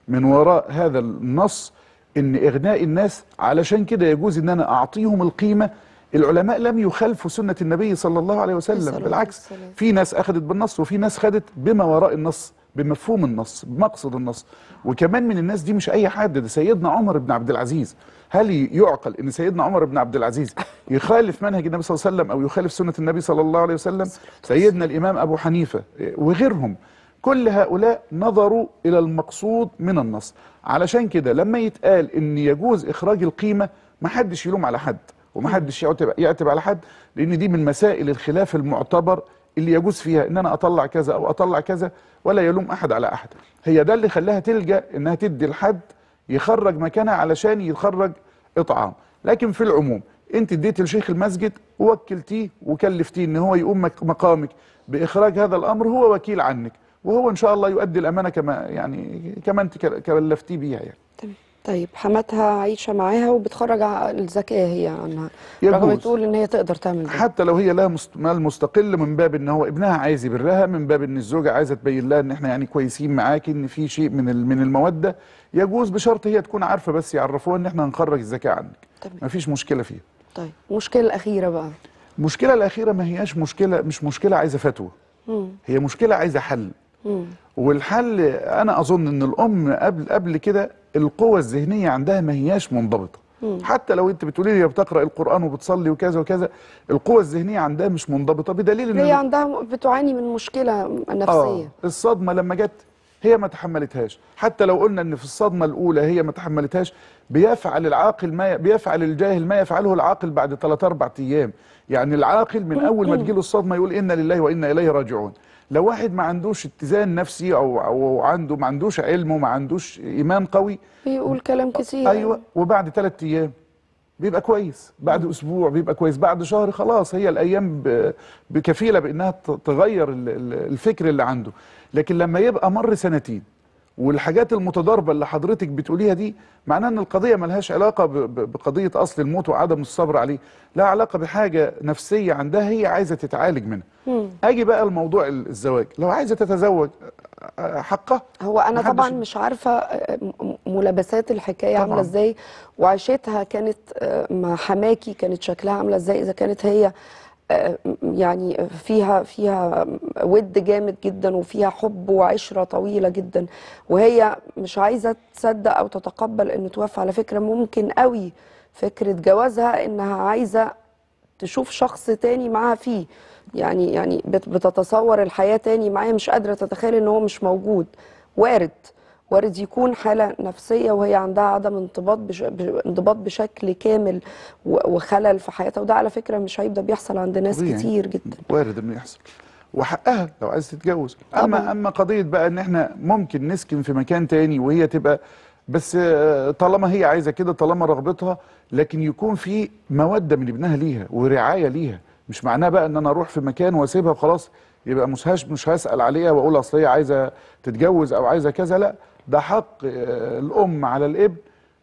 من وراء هذا النص ان اغناء الناس علشان كده يجوز ان انا اعطيهم القيمه العلماء لم يخالفوا سنه النبي صلى الله عليه صلى وسلم الله بالعكس عليه وسلم. في ناس اخذت بالنص وفي ناس خدت بما وراء النص بمفهوم النص بمقصد النص وكمان من الناس دي مش اي حد ده سيدنا عمر بن عبد العزيز هل يعقل ان سيدنا عمر بن عبد العزيز يخالف منهج النبي صلى الله عليه وسلم او يخالف سنه النبي صلى الله عليه وسلم سيدنا الامام ابو حنيفه وغيرهم كل هؤلاء نظروا الى المقصود من النص علشان كده لما يتقال ان يجوز اخراج القيمه ما حدش يلوم على حد وما حدش يعتب, يعتب على حد لان دي من مسائل الخلاف المعتبر اللي يجوز فيها ان انا اطلع كذا او اطلع كذا ولا يلوم احد على احد هي ده اللي خلاها تلجا انها تدي لحد يخرج مكانها علشان يخرج اطعام لكن في العموم انت اديت لشيخ المسجد ووكلتيه وكلفتيه ان هو يقوم مك- مقامك باخراج هذا الامر هو وكيل عنك وهو ان شاء الله يؤدي الامانه كما يعني كما انت كل- كلفتيه بيها يعني تمام. طيب حماتها عايشه معاها وبتخرج ع- الزكاه هي عنها يجوز. رغم تقول ان هي تقدر تعمل ده حتى لو هي لها مست- مال مستقل من باب ان هو ابنها عايز يبرها من باب ان الزوجه عايزه تبين لها ان احنا يعني كويسين معاكي ان في شيء من ال- من الموده يجوز بشرط هي تكون عارفه بس يعرفوها ان احنا هنخرج الزكاه عنك تمام. مفيش مشكله فيها طيب المشكله الاخيره بقى المشكله الاخيره ما هياش مشكله مش مشكله عايزه فتوى مم. هي مشكله عايزه حل مم. والحل انا اظن ان الام قبل قبل كده القوه الذهنيه عندها ما هياش منضبطه حتى لو انت بتقولي لي هي بتقرا القران وبتصلي وكذا وكذا القوه الذهنيه عندها مش منضبطه بدليل ان هي عندها بتعاني من مشكله نفسيه اه الصدمه لما جت هي ما تحملتهاش حتى لو قلنا ان في الصدمه الاولى هي ما تحملتهاش بيفعل العاقل ما بيفعل الجاهل ما يفعله العاقل بعد 3 4 ايام يعني العاقل من اول ما تجيله الصدمه يقول انا لله وانا اليه راجعون لو واحد ما عندوش اتزان نفسي او او عنده ما عندوش علم وما عندوش ايمان قوي بيقول كلام كتير ايوه وبعد ثلاث ايام بيبقى كويس بعد اسبوع بيبقى كويس بعد شهر خلاص هي الايام ب- بكفيله بانها ت- تغير ال- ال- الفكر اللي عنده لكن لما يبقى مر سنتين والحاجات المتضاربه اللي حضرتك بتقوليها دي معناها ان القضيه ملهاش علاقه ب- ب- بقضيه اصل الموت وعدم الصبر عليه لها علاقه بحاجه نفسيه عندها هي عايزه تتعالج منها اجي بقى لموضوع ال- الزواج لو عايزه تتزوج آه، حقها هو انا محدش- طبعا مش عارفه آه، م- ملابسات الحكايه طبعاً. عامله ازاي وعيشتها كانت آه، مع حماكي كانت شكلها عامله ازاي اذا كانت هي آه، م- يعني فيها فيها ود جامد جدا وفيها حب وعشره طويله جدا وهي مش عايزه تصدق او تتقبل انه توفى على فكره ممكن قوي فكره جوازها انها عايزه تشوف شخص تاني معاها فيه يعني يعني بت- بتتصور الحياة تاني معاه مش قادرة تتخيل ان هو مش موجود وارد وارد يكون حالة نفسية وهي عندها عدم انضباط بش... ب- انضباط بشكل كامل و- وخلل في حياتها وده على فكرة مش عيب ده بيحصل عند ناس طبيعي. كتير جدا وارد انه يحصل وحقها لو عايز تتجوز طبعاً. اما اما قضيه بقى ان احنا ممكن نسكن في مكان تاني وهي تبقى بس آه، طالما هي عايزه كده طالما رغبتها لكن يكون في موده من ابنها ليها ورعايه ليها مش معناه بقى ان انا اروح في مكان واسيبها وخلاص يبقى مش هش مش هسال عليها واقول اصل هي عايزه تتجوز او عايزه كذا لا ده حق آه، الام على الابن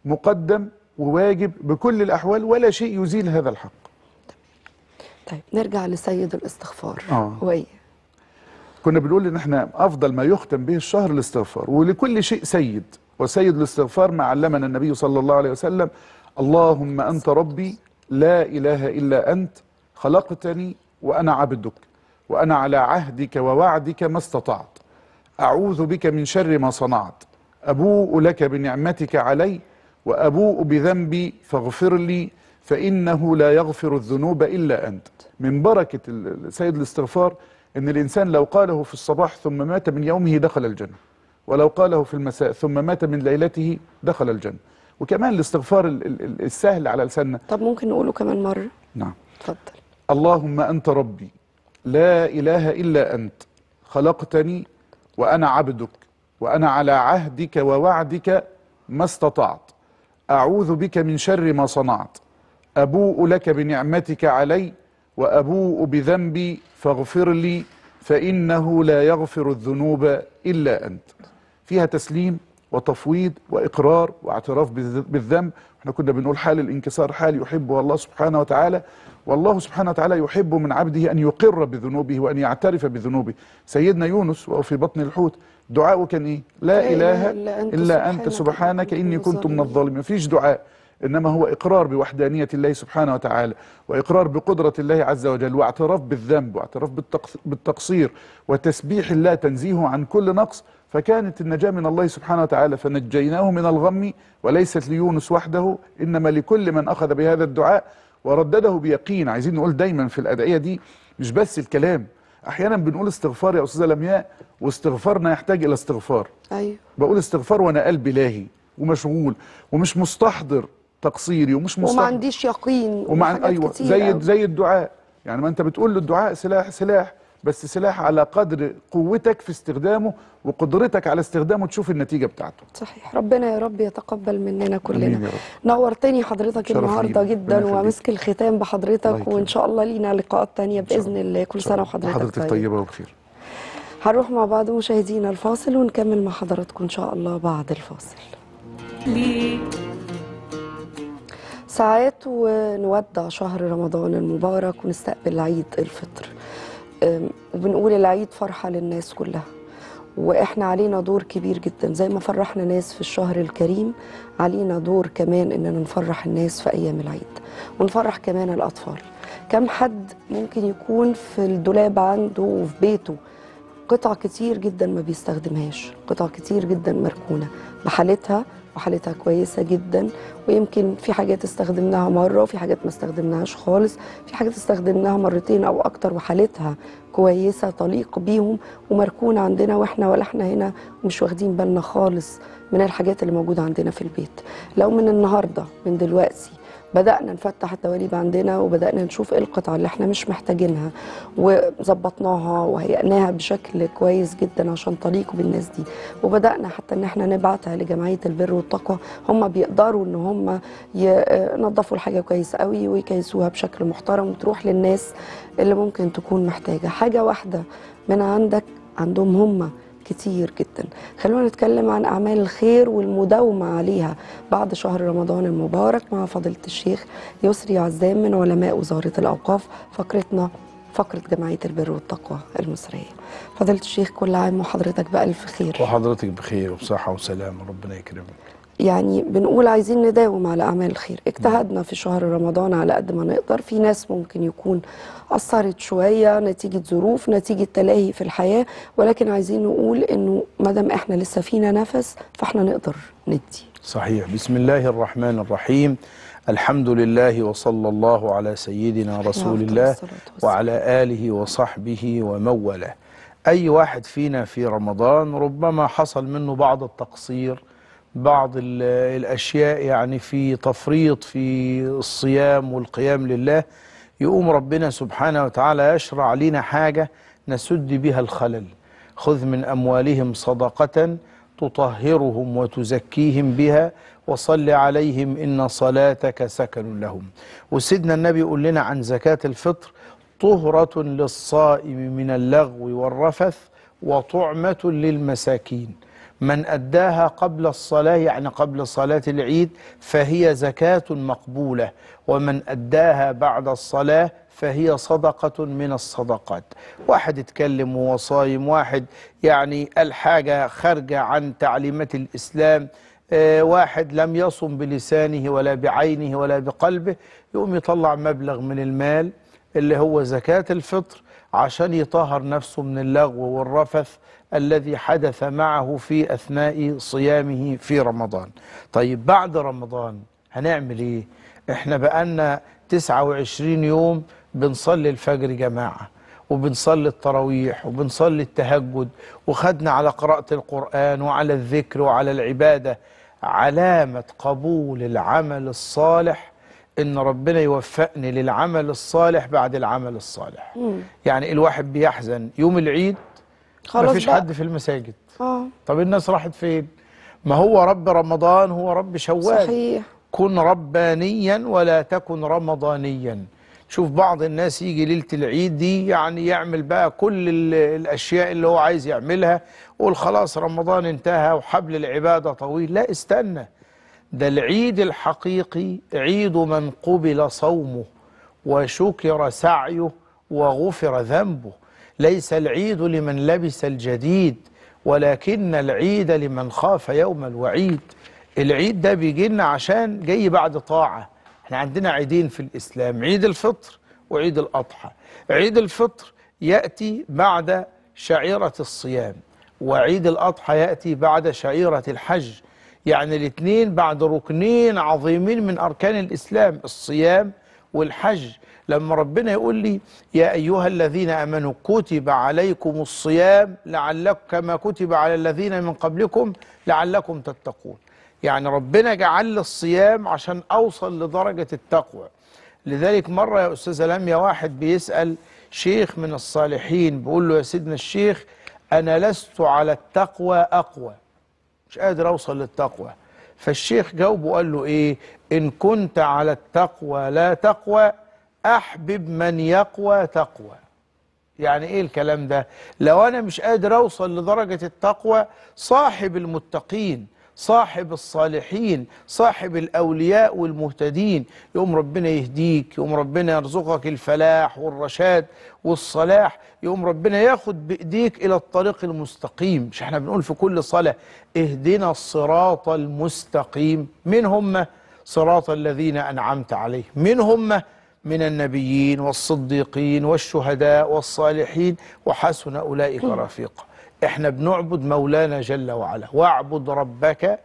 مقدم وواجب بكل الاحوال ولا شيء يزيل هذا الحق طيب نرجع لسيد الاستغفار آه. وهي كنا بنقول ان احنا افضل ما يختم به الشهر الاستغفار ولكل شيء سيد وسيد الاستغفار ما علمنا النبي صلى الله عليه وسلم اللهم انت ربي لا اله الا انت خلقتني وانا عبدك وانا على عهدك ووعدك ما استطعت اعوذ بك من شر ما صنعت ابوء لك بنعمتك علي وابوء بذنبي فاغفر لي فانه لا يغفر الذنوب الا انت من بركه ال- سيد الاستغفار ان الانسان لو قاله في الصباح ثم مات من يومه دخل الجنه ولو قاله في المساء ثم مات من ليلته دخل الجنه وكمان الاستغفار ال- ال- ال- السهل على لساننا طب ممكن نقوله كمان مرة نعم اتفضل اللهم انت ربي لا اله الا انت خلقتني وانا عبدك وانا على عهدك ووعدك ما استطعت اعوذ بك من شر ما صنعت ابوء لك بنعمتك علي وابوء بذنبي فاغفر لي فانه لا يغفر الذنوب الا انت فيها تسليم وتفويض واقرار واعتراف بالذ- بالذنب احنا كنا بنقول حال الانكسار حال يحبه الله سبحانه وتعالى والله سبحانه وتعالى يحب من عبده أن يقر بذنوبه وأن يعترف بذنوبه سيدنا يونس وهو في بطن الحوت دعاؤه كان إيه لا إله إلا أنت سبحانك إني كنت من الظالمين مفيش دعاء إنما هو إقرار بوحدانية الله سبحانه وتعالى وإقرار بقدرة الله عز وجل واعتراف بالذنب واعتراف بالتقص- بالتقصير وتسبيح الله تنزيهه عن كل نقص فكانت النجاة من الله سبحانه وتعالى فنجيناه من الغم وليست ليونس وحده إنما لكل من أخذ بهذا الدعاء وردده بيقين عايزين نقول دايما في الأدعية دي مش بس الكلام أحيانا بنقول استغفار يا أستاذة لمياء واستغفارنا يحتاج إلى استغفار ايوه بقول استغفار وانا قلبي لاهي ومشغول ومش مستحضر تقصيري ومش وما مستحضر عنديش يقين ومع وحاجات ايوه كتير زي أوي. زي الدعاء يعني ما انت بتقول للدعاء سلاح سلاح بس سلاح على قدر قوتك في استخدامه وقدرتك على استخدامه تشوف النتيجه بتاعته صحيح ربنا يا رب يتقبل مننا آمين كلنا يا رب. نورتني حضرتك شرف النهارده لينا. جدا ربنا يخليك. ومسك الختام الله بحضرتك يكرمك. وان شاء الله لينا لقاءات تانية شاء باذن الله كل سنه وحضرتك حضرتك طيب طيبه وبخير هنروح مع بعض مشاهدينا الفاصل ونكمل مع حضراتكم ان شاء الله بعد الفاصل ليه ساعات ونودع شهر رمضان المبارك ونستقبل عيد الفطر أم، وبنقول العيد فرحة للناس كلها واحنا علينا دور كبير جدا زي ما فرحنا ناس في الشهر الكريم علينا دور كمان اننا نفرح الناس في ايام العيد ونفرح كمان الاطفال كم حد ممكن يكون في الدولاب عنده وفي بيته قطع كتير جدا ما بيستخدمهاش قطع كتير جدا مركونة بحالتها وحالتها كويسة جدا ويمكن في حاجات استخدمناها مرة وفي حاجات ما استخدمناهاش خالص في حاجات استخدمناها مرتين أو أكتر وحالتها كويسة تليق بيهم ومركونة عندنا وإحنا ولا إحنا هنا مش واخدين بالنا خالص من الحاجات اللي موجودة عندنا في البيت لو من النهاردة من دلوقتي بدأنا نفتح الدواليب عندنا وبدأنا نشوف ايه القطع اللي احنا مش محتاجينها وظبطناها وهيئناها بشكل كويس جدا عشان تليق بالناس دي وبدأنا حتى ان احنا نبعتها لجمعية البر والتقوى هم بيقدروا ان هم ينظفوا الحاجة كويس قوي ويكيسوها بشكل محترم وتروح للناس اللي ممكن تكون محتاجة حاجة واحدة من عندك عندهم هم كتير جدا خلونا نتكلم عن أعمال الخير والمداومة عليها بعد شهر رمضان المبارك مع فضيلة الشيخ يسري عزام من علماء وزارة الأوقاف فقرتنا فقرة جمعية البر والتقوى المصرية فضيلة الشيخ كل عام وحضرتك بألف خير وحضرتك بخير وبصحة وسلامة ربنا يكرمك يعني بنقول عايزين نداوم على أعمال الخير اجتهدنا في شهر رمضان على قد ما نقدر في ناس ممكن يكون أثرت شوية نتيجة ظروف نتيجة تلاهي في الحياة ولكن عايزين نقول إنه مادام إحنا لسه فينا نفس فإحنا نقدر ندي صحيح بسم الله الرحمن الرحيم الحمد لله وصلى الله على سيدنا رسول أفضل الله الصلاة والسلام. وعلى آله وصحبه ومن والاه أي واحد فينا في رمضان ربما حصل منه بعض التقصير بعض ال- الأشياء يعني في تفريط في الصيام والقيام لله يقوم ربنا سبحانه وتعالى يشرع لنا حاجة نسد بها الخلل خذ من أموالهم صدقة تطهرهم وتزكيهم بها وصل عليهم إن صلاتك سكن لهم وسيدنا النبي يقول لنا عن زكاة الفطر طهرة للصائم من اللغو والرفث وطعمة للمساكين من أداها قبل الصلاة يعني قبل صلاة العيد فهي زكاة مقبولة ومن أداها بعد الصلاة فهي صدقة من الصدقات واحد اتكلم وهو صايم واحد يعني الحاجة خارجة عن تعليمات الإسلام آه، واحد لم يصم بلسانه ولا بعينه ولا بقلبه يقوم يطلع مبلغ من المال اللي هو زكاة الفطر عشان يطهر نفسه من اللغو والرفث الذي حدث معه في أثناء صيامه في رمضان طيب بعد رمضان هنعمل ايه احنا بقالنا 29 يوم بنصلي الفجر جماعة وبنصلي التراويح وبنصلي التهجد وخدنا على قراءة القرآن وعلى الذكر وعلى العبادة علامة قبول العمل الصالح ان ربنا يوفقني للعمل الصالح بعد العمل الصالح يعني الواحد بيحزن يوم العيد خلاص مفيش بقى. حد في المساجد آه طب الناس راحت فين ما هو رب رمضان هو رب شوال صحيح كن ربانيا ولا تكن رمضانيا شوف بعض الناس يجي ليلة العيد دي يعني يعمل بقى كل ال- الأشياء اللي هو عايز يعملها وقول خلاص رمضان انتهى وحبل العبادة طويل لا استنى ده العيد الحقيقي عيد من قبل صومه وشكر سعيه وغفر ذنبه ليس العيد لمن لبس الجديد ولكن العيد لمن خاف يوم الوعيد العيد ده بيجي لنا عشان جاي بعد طاعة احنا عندنا عيدين في الإسلام عيد الفطر وعيد الأضحى عيد الفطر يأتي بعد شعيرة الصيام وعيد الأضحى يأتي بعد شعيرة الحج يعني الاثنين بعد ركنين عظيمين من أركان الإسلام الصيام والحج لما ربنا يقول لي يا أيها الذين أمنوا كتب عليكم الصيام لعلكم كما كتب على الذين من قبلكم لعلكم تتقون يعني ربنا جعل لي الصيام عشان أوصل لدرجة التقوى لذلك مرة يا أستاذة لميا واحد بيسأل شيخ من الصالحين بيقول له يا سيدنا الشيخ أنا لست على التقوى أقوى مش قادر أوصل للتقوى فالشيخ جاوبه قال له إيه إن كنت على التقوى لا تقوى أحبب من يقوى تقوى يعني ايه الكلام ده لو انا مش قادر اوصل لدرجة التقوى صاحب المتقين صاحب الصالحين صاحب الاولياء والمهتدين يقوم ربنا يهديك يقوم ربنا يرزقك الفلاح والرشاد والصلاح يقوم ربنا ياخد بايديك الى الطريق المستقيم مش احنا بنقول في كل صلاة اهدنا الصراط المستقيم من هم صراط الذين انعمت عليهم من هم من النبيين والصديقين والشهداء والصالحين وحسن أولئك رفيقا احنا بنعبد مولانا جل وعلا واعبد ربك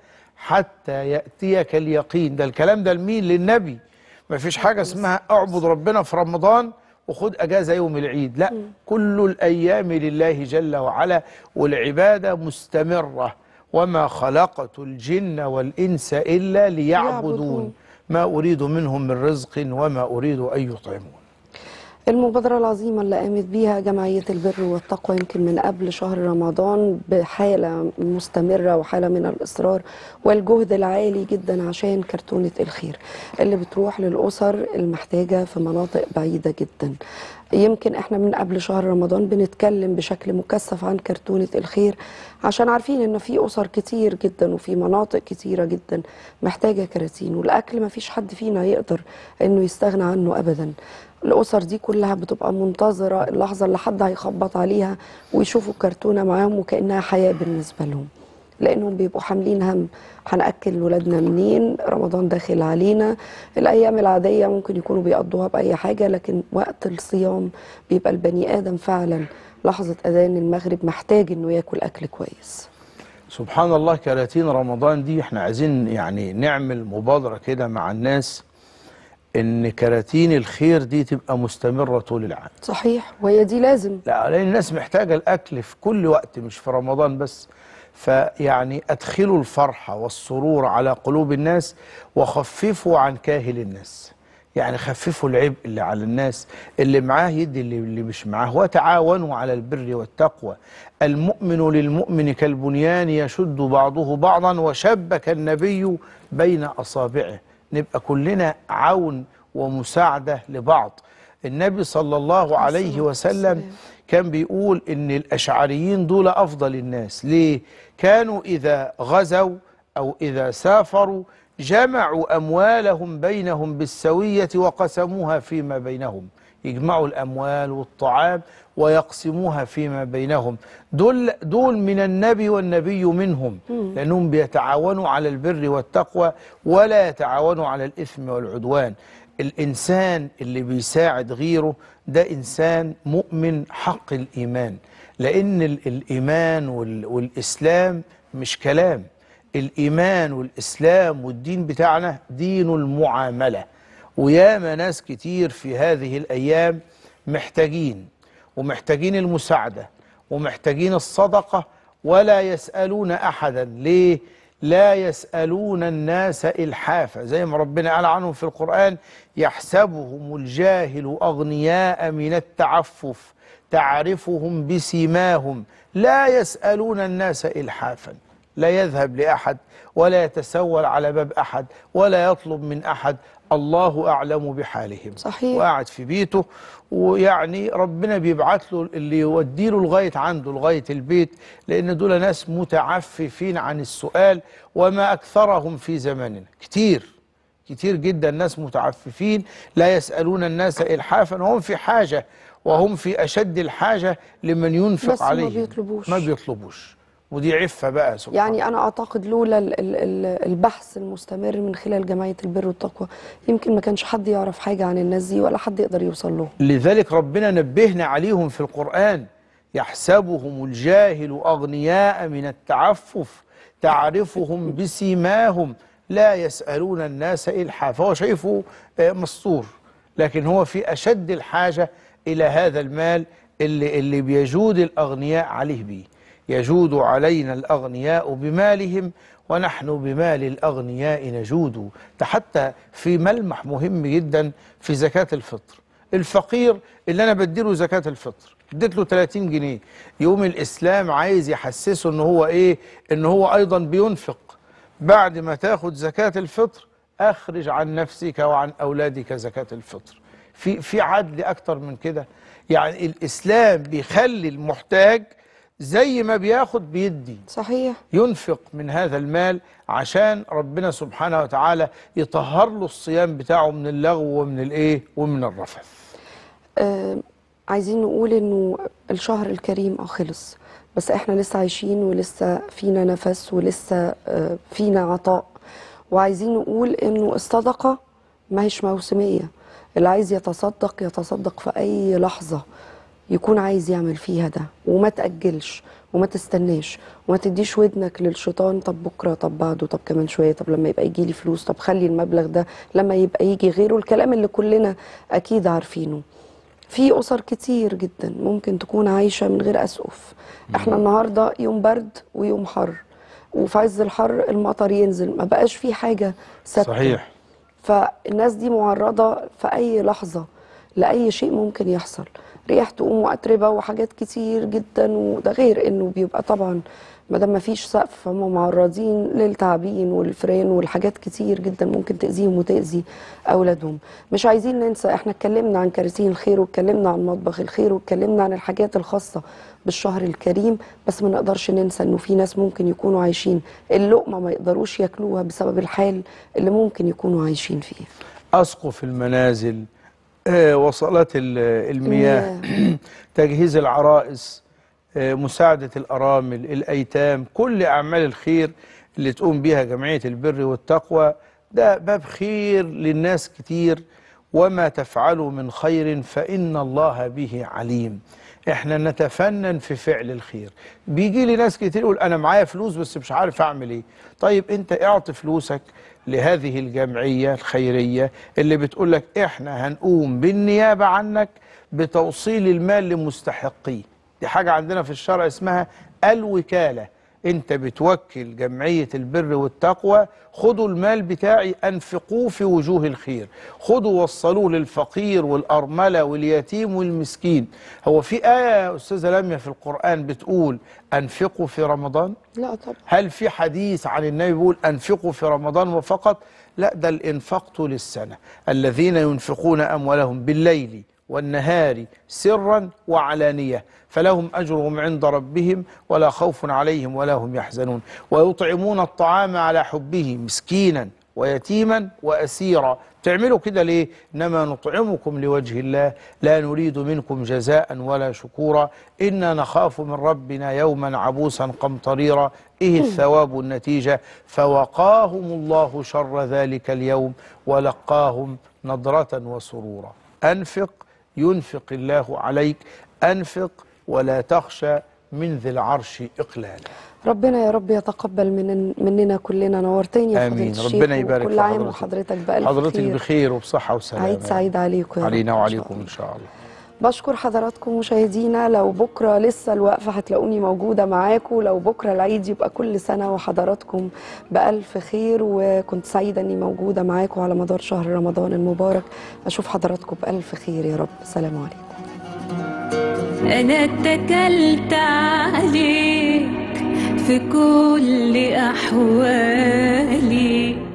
حتى يأتيك اليقين ده الكلام ده لمين للنبي ما فيش حاجة اسمها اعبد ربنا في رمضان وخد أجازة يوم العيد لا كل الأيام لله جل وعلا والعبادة مستمرة وما خلقت الجن والإنس إلا ليعبدون ليعبدون. ما أريد منهم من رزق وما أريد أن يطعمون المبادرة العظيمة اللي قامت بيها جمعية البر والتقوى يمكن من قبل شهر رمضان بحالة مستمرة وحالة من الإصرار والجهد العالي جدا عشان كرتونة الخير اللي بتروح للأسر المحتاجة في مناطق بعيدة جدا يمكن احنا من قبل شهر رمضان بنتكلم بشكل مكثف عن كرتونة الخير عشان عارفين ان في اسر كتير جدا وفي مناطق كتيرة جدا محتاجة كراتين والاكل ما فيش حد فينا يقدر انه يستغنى عنه ابدا الاسر دي كلها بتبقى منتظرة اللحظة اللي حد هيخبط عليها ويشوفوا كرتونة معاهم وكأنها حياة بالنسبة لهم لانهم بيبقوا حاملين هم هناكل ولادنا منين رمضان داخل علينا الايام العاديه ممكن يكونوا بيقضوها باي حاجه لكن وقت الصيام بيبقى البني ادم فعلا لحظه اذان المغرب محتاج انه ياكل اكل كويس سبحان الله كراتين رمضان دي احنا عايزين يعني نعمل مبادرة كده مع الناس ان كراتين الخير دي تبقى مستمرة طول العام صحيح وهي دي لازم لا لان الناس محتاجة الاكل في كل وقت مش في رمضان بس فيعني ادخلوا الفرحة والسرور على قلوب الناس وخففوا عن كاهل الناس يعني خففوا العبء اللي على الناس اللي معاه يدي اللي, اللي مش معاه وتعاونوا على البر والتقوى المؤمن للمؤمن كالبنيان يشد بعضه بعضا وشبك النبي بين أصابعه نبقى كلنا عون ومساعدة لبعض النبي صلى الله عليه وسلم كان بيقول ان الاشعريين دول افضل الناس ليه كانوا اذا غزوا او اذا سافروا جمعوا اموالهم بينهم بالسويه وقسموها فيما بينهم يجمعوا الاموال والطعام ويقسموها فيما بينهم دول دول من النبي والنبي منهم لانهم بيتعاونوا على البر والتقوى ولا يتعاونوا على الاثم والعدوان الإنسان اللي بيساعد غيره ده إنسان مؤمن حق الإيمان لأن ال- الإيمان وال- والإسلام مش كلام الإيمان والإسلام والدين بتاعنا دين المعاملة وياما ناس كتير في هذه الأيام محتاجين ومحتاجين المساعدة ومحتاجين الصدقة ولا يسألون أحدا ليه؟ لا يسألون الناس إلحافا زي ما ربنا قال عنهم في القرآن يحسبهم الجاهل أغنياء من التعفف تعرفهم بسيماهم لا يسألون الناس إلحافا لا يذهب لأحد ولا يتسول على باب أحد ولا يطلب من أحد الله أعلم بحالهم صحيح. وقاعد في بيته ويعني ربنا بيبعت له اللي يودي له لغاية عنده لغاية البيت لأن دول ناس متعففين عن السؤال وما أكثرهم في زماننا كتير كتير جدا ناس متعففين لا يسألون الناس إلحافا وهم في حاجة وهم في أشد الحاجة لمن ينفق بس ما عليهم بيطلبوش. ما بيطلبوش ودي عفة بقى سبحان يعني انا اعتقد لولا ال- ال- ال- البحث المستمر من خلال جمعيه البر والتقوى يمكن ما كانش حد يعرف حاجه عن الناس دي ولا حد يقدر يوصل لهم لذلك ربنا نبهنا عليهم في القرآن يحسبهم الجاهل أغنياء من التعفف تعرفهم بسيماهم لا يسألون الناس إلحافا هو شايفه آه، مستور لكن هو في أشد الحاجة إلى هذا المال اللي, اللي بيجود الأغنياء عليه به يجود علينا الأغنياء بمالهم ونحن بمال الأغنياء نجود ده حتى في ملمح مهم جدا في زكاة الفطر الفقير اللي أنا بديله زكاة الفطر اديت له 30 جنيه يوم الإسلام عايز يحسسه إن هو إيه إن هو أيضا بينفق بعد ما تاخد زكاة الفطر أخرج عن نفسك وعن أولادك زكاة الفطر في في عدل أكتر من كده يعني الإسلام بيخلي المحتاج زي ما بياخد بيدي صحيح ينفق من هذا المال عشان ربنا سبحانه وتعالى يطهر له الصيام بتاعه من اللغو ومن الايه ومن الرفث آه عايزين نقول انه الشهر الكريم اه خلص بس احنا لسه عايشين ولسه فينا نفس ولسه آه فينا عطاء وعايزين نقول انه الصدقه ما هيش موسميه اللي عايز يتصدق يتصدق في اي لحظه يكون عايز يعمل فيها ده وما تأجلش وما تستناش وما تديش ودنك للشيطان طب بكره طب بعده طب كمان شويه طب لما يبقى يجي لي فلوس طب خلي المبلغ ده لما يبقى يجي غيره الكلام اللي كلنا اكيد عارفينه في اسر كتير جدا ممكن تكون عايشه من غير اسقف احنا النهارده يوم برد ويوم حر وفي عز الحر المطر ينزل ما بقاش في حاجه ثابته صحيح فالناس دي معرضة في أي لحظة لأي شيء ممكن يحصل رياح تقوم وأتربة وحاجات كتير جدا وده غير إنه بيبقى طبعا ما دام مفيش سقف فهم معرضين للتعابين والفئران والحاجات كتير جدا ممكن تأذيهم وتأذي أولادهم مش عايزين ننسى احنا اتكلمنا عن كراسي الخير واتكلمنا عن مطبخ الخير واتكلمنا عن الحاجات الخاصة بالشهر الكريم بس ما نقدرش ننسى انه في ناس ممكن يكونوا عايشين اللقمة ما يقدروش ياكلوها بسبب الحال اللي ممكن يكونوا عايشين فيه أسقف المنازل آه، وصلات ال- المياه تجهيز العرائس آه، مساعدة الأرامل الأيتام كل أعمال الخير اللي تقوم بها جمعية البر والتقوى ده باب خير للناس كتير وما تفعلوا من خير فإن الله به عليم احنا نتفنن في فعل الخير بيجي لي ناس كتير يقول انا معايا فلوس بس مش عارف اعمل ايه طيب انت اعطي فلوسك لهذه الجمعية الخيرية اللي بتقول لك احنا هنقوم بالنيابة عنك بتوصيل المال لمستحقيه دي حاجة عندنا في الشرع اسمها الوكالة انت بتوكل جمعية البر والتقوى خدوا المال بتاعي انفقوه في وجوه الخير خدوا وصلوه للفقير والأرملة واليتيم والمسكين هو في آية يا أستاذة لميا في القرآن بتقول أنفقوا في رمضان لا طبعا هل في حديث عن النبي بيقول أنفقوا في رمضان وفقط لا ده الإنفاق طول السنة الذين ينفقون أموالهم بالليل والنهار سرا وعلانية فلهم أجرهم عند ربهم ولا خوف عليهم ولا هم يحزنون ويطعمون الطعام على حبه مسكينا ويتيما وأسيرا تعملوا كده ليه إنما نطعمكم لوجه الله لا نريد منكم جزاء ولا شكورا إنا نخاف من ربنا يوما عبوسا قمطريرا إيه الثواب النتيجة فوقاهم الله شر ذلك اليوم ولقاهم نضرة وسرورا أنفق ينفق الله عليك أنفق ولا تخشى من ذي العرش إقلالا ربنا يا رب يتقبل من مننا كلنا نورتني يا آمين. فضيلة الشيخ ربنا يبارك كل في عام حضرتك. وحضرتك بألف حضرتك خير بخير وبصحة وسلامة عيد سعيد عليكم يا رب علينا إن شاء وعليكم الله. إن شاء الله بشكر حضراتكم مشاهدينا لو بكره لسه الوقفه هتلاقوني موجوده معاكم لو بكره العيد يبقى كل سنه وحضراتكم بالف خير وكنت سعيده اني موجوده معاكم على مدار شهر رمضان المبارك اشوف حضراتكم بالف خير يا رب سلام عليكم أنا اتكلت عليك في كل أحوالي